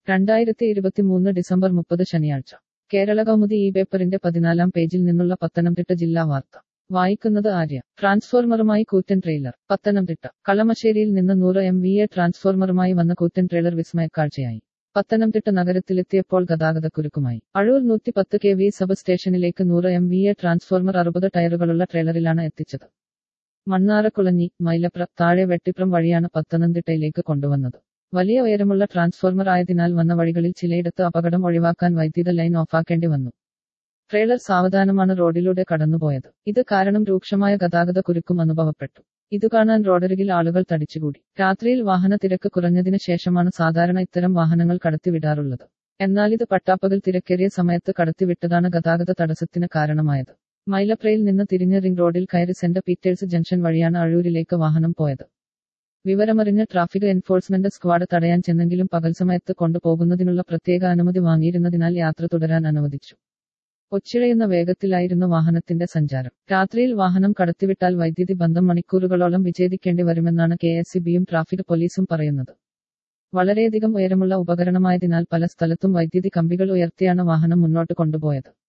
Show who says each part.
Speaker 1: രണ്ടായിരത്തി ഇരുപത്തിമൂന്ന് ഡിസംബർ മുപ്പത് ശനിയാഴ്ച കേരള കൗമുദി ഈ പേപ്പറിന്റെ പതിനാലാം പേജിൽ നിന്നുള്ള പത്തനംതിട്ട ജില്ലാ വാർത്ത വായിക്കുന്നത് ആര്യ ട്രാൻസ്ഫോർമറുമായി കൂറ്റൻ ട്രെയിലർ പത്തനംതിട്ട കളമശ്ശേരിയിൽ നിന്ന് നൂറ് എം വി എ ട്രാൻസ്ഫോർമറുമായി വന്ന കൂറ്റൻ ട്രെയിലർ വിസ്മയക്കാഴ്ചയായി പത്തനംതിട്ട നഗരത്തിലെത്തിയപ്പോൾ ഗതാഗതക്കുരുക്കുമായി അഴൂർ നൂറ്റി പത്ത് കെ വി സബ് സ്റ്റേഷനിലേക്ക് നൂറ് എം വി എ ട്രാൻസ്ഫോർമർ അറുപത് ടയറുകളുള്ള ട്രെയിലറിലാണ് എത്തിച്ചത് മണ്ണാറക്കുളഞ്ഞി മൈലപ്ര താഴെ വെട്ടിപ്രം വഴിയാണ് പത്തനംതിട്ടയിലേക്ക് കൊണ്ടുവന്നത് വലിയ ഉയരമുള്ള ട്രാൻസ്ഫോർമർ ആയതിനാൽ വന്ന വഴികളിൽ ചിലയിടത്ത് അപകടം ഒഴിവാക്കാൻ വൈദ്യുത ലൈൻ ഓഫാക്കേണ്ടി വന്നു ട്രെയിലർ സാവധാനമാണ് റോഡിലൂടെ കടന്നുപോയത് ഇത് കാരണം രൂക്ഷമായ ഗതാഗത കുരുക്കും അനുഭവപ്പെട്ടു ഇത് കാണാൻ റോഡരികിൽ ആളുകൾ തടിച്ചുകൂടി രാത്രിയിൽ വാഹന തിരക്ക് കുറഞ്ഞതിന് ശേഷമാണ് സാധാരണ ഇത്തരം വാഹനങ്ങൾ കടത്തിവിടാറുള്ളത് എന്നാൽ ഇത് പട്ടാപ്പകൽ തിരക്കേറിയ സമയത്ത് കടത്തിവിട്ടതാണ് ഗതാഗത തടസ്സത്തിന് കാരണമായത് മൈലപ്രയിൽ നിന്ന് തിരിഞ്ഞ് റിംഗ് റോഡിൽ കയറി സെന്റ് പീറ്റേഴ്സ് ജംഗ്ഷൻ വഴിയാണ് അഴൂരിലേക്ക് വാഹനം പോയത് വിവരമറിഞ്ഞ ട്രാഫിക് എൻഫോഴ്സ്മെന്റ് സ്ക്വാഡ് തടയാൻ ചെന്നെങ്കിലും പകൽ സമയത്ത് കൊണ്ടുപോകുന്നതിനുള്ള പ്രത്യേക അനുമതി വാങ്ങിയിരുന്നതിനാൽ യാത്ര തുടരാൻ അനുവദിച്ചു ഒച്ചിഴയുന്ന വേഗത്തിലായിരുന്നു വാഹനത്തിന്റെ സഞ്ചാരം രാത്രിയിൽ വാഹനം കടത്തിവിട്ടാൽ വൈദ്യുതി ബന്ധം മണിക്കൂറുകളോളം വിച്ഛേദിക്കേണ്ടി വരുമെന്നാണ് കെ എസ് ബിയും ട്രാഫിക് പോലീസും പറയുന്നത് വളരെയധികം ഉയരമുള്ള ഉപകരണമായതിനാൽ പല സ്ഥലത്തും വൈദ്യുതി കമ്പികൾ ഉയർത്തിയാണ് വാഹനം മുന്നോട്ട് കൊണ്ടുപോയത്